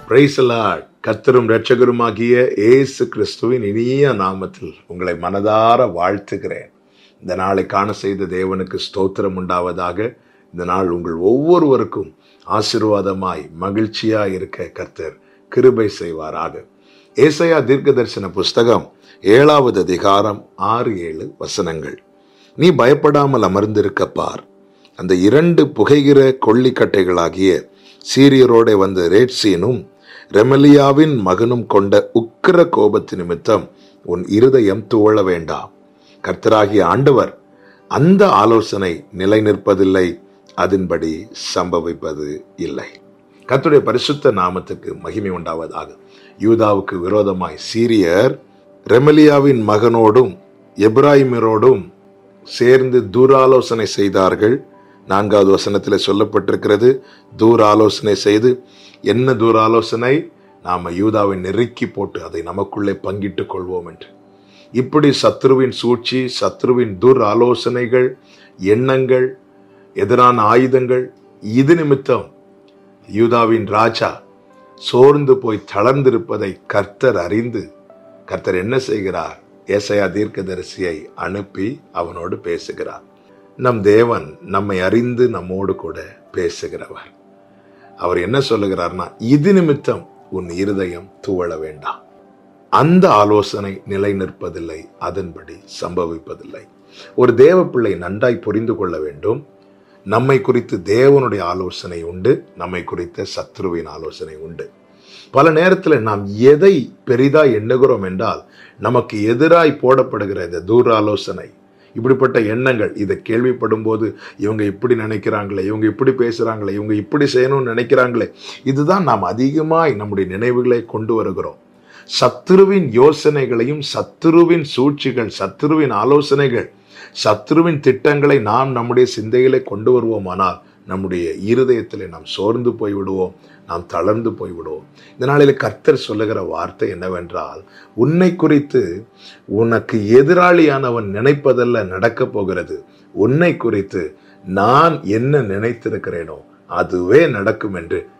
பிரைசலாட் கர்த்தரும் இரட்சகருமாகிய இயேசு கிறிஸ்துவின் இனிய நாமத்தில் உங்களை மனதார வாழ்த்துகிறேன் இந்த நாளை காண செய்த தேவனுக்கு ஸ்தோத்திரம் உண்டாவதாக இந்த நாள் உங்கள் ஒவ்வொருவருக்கும் ஆசீர்வாதமாய் மகிழ்ச்சியாய் இருக்க கர்த்தர் கிருபை செய்வாராக ஏசையா தீர்க்க தரிசன புஸ்தகம் ஏழாவது அதிகாரம் ஆறு ஏழு வசனங்கள் நீ பயப்படாமல் அமர்ந்திருக்க பார் அந்த இரண்டு புகைகிற கொள்ளிக்கட்டைகளாகிய சீரியரோட வந்த ரேட்சீனும் ரெமலியாவின் மகனும் கொண்ட உக்கிர கோபத்து நிமித்தம் உன் இருதயம் துவள வேண்டாம் கர்த்தராகிய ஆண்டவர் அந்த ஆலோசனை நிலை நிற்பதில்லை அதன்படி சம்பவிப்பது இல்லை கர்த்தருடைய பரிசுத்த நாமத்துக்கு மகிமை உண்டாவதாக யூதாவுக்கு விரோதமாய் சீரியர் ரெமலியாவின் மகனோடும் எப்ராஹிமரோடும் சேர்ந்து தூராலோசனை செய்தார்கள் நான்காவது வசனத்தில் சொல்லப்பட்டிருக்கிறது தூர ஆலோசனை செய்து என்ன தூர ஆலோசனை நாம யூதாவை நெருக்கி போட்டு அதை நமக்குள்ளே பங்கிட்டுக் கொள்வோம் என்று இப்படி சத்ருவின் சூழ்ச்சி சத்ருவின் துர் ஆலோசனைகள் எண்ணங்கள் எதிரான ஆயுதங்கள் இது நிமித்தம் யூதாவின் ராஜா சோர்ந்து போய் தளர்ந்திருப்பதை கர்த்தர் அறிந்து கர்த்தர் என்ன செய்கிறார் ஏசையா தீர்க்கதரிசியை அனுப்பி அவனோடு பேசுகிறார் நம் தேவன் நம்மை அறிந்து நம்மோடு கூட பேசுகிறவர் அவர் என்ன சொல்லுகிறார்னா இது நிமித்தம் உன் இருதயம் துவள வேண்டாம் அந்த ஆலோசனை நிலை நிற்பதில்லை அதன்படி சம்பவிப்பதில்லை ஒரு தேவ பிள்ளை நன்றாய் புரிந்து கொள்ள வேண்டும் நம்மை குறித்து தேவனுடைய ஆலோசனை உண்டு நம்மை குறித்த சத்ருவின் ஆலோசனை உண்டு பல நேரத்தில் நாம் எதை பெரிதா எண்ணுகிறோம் என்றால் நமக்கு எதிராய் போடப்படுகிற இந்த தூர ஆலோசனை இப்படிப்பட்ட எண்ணங்கள் இதை கேள்விப்படும் போது இவங்க இப்படி நினைக்கிறாங்களே இவங்க இப்படி பேசுறாங்களே இவங்க இப்படி செய்யணும்னு நினைக்கிறாங்களே இதுதான் நாம் அதிகமாய் நம்முடைய நினைவுகளை கொண்டு வருகிறோம் சத்துருவின் யோசனைகளையும் சத்துருவின் சூழ்ச்சிகள் சத்துருவின் ஆலோசனைகள் சத்ருவின் திட்டங்களை நாம் நம்முடைய சிந்தைகளை கொண்டு வருவோமானால் நம்முடைய இருதயத்தில் நாம் சோர்ந்து போய் விடுவோம் நாம் தளர்ந்து போய் விடுவோம் இந்த நாளில் கர்த்தர் சொல்லுகிற வார்த்தை என்னவென்றால் உன்னை குறித்து உனக்கு எதிராளியானவன் நினைப்பதல்ல நடக்கப் போகிறது உன்னை குறித்து நான் என்ன நினைத்திருக்கிறேனோ அதுவே நடக்கும் என்று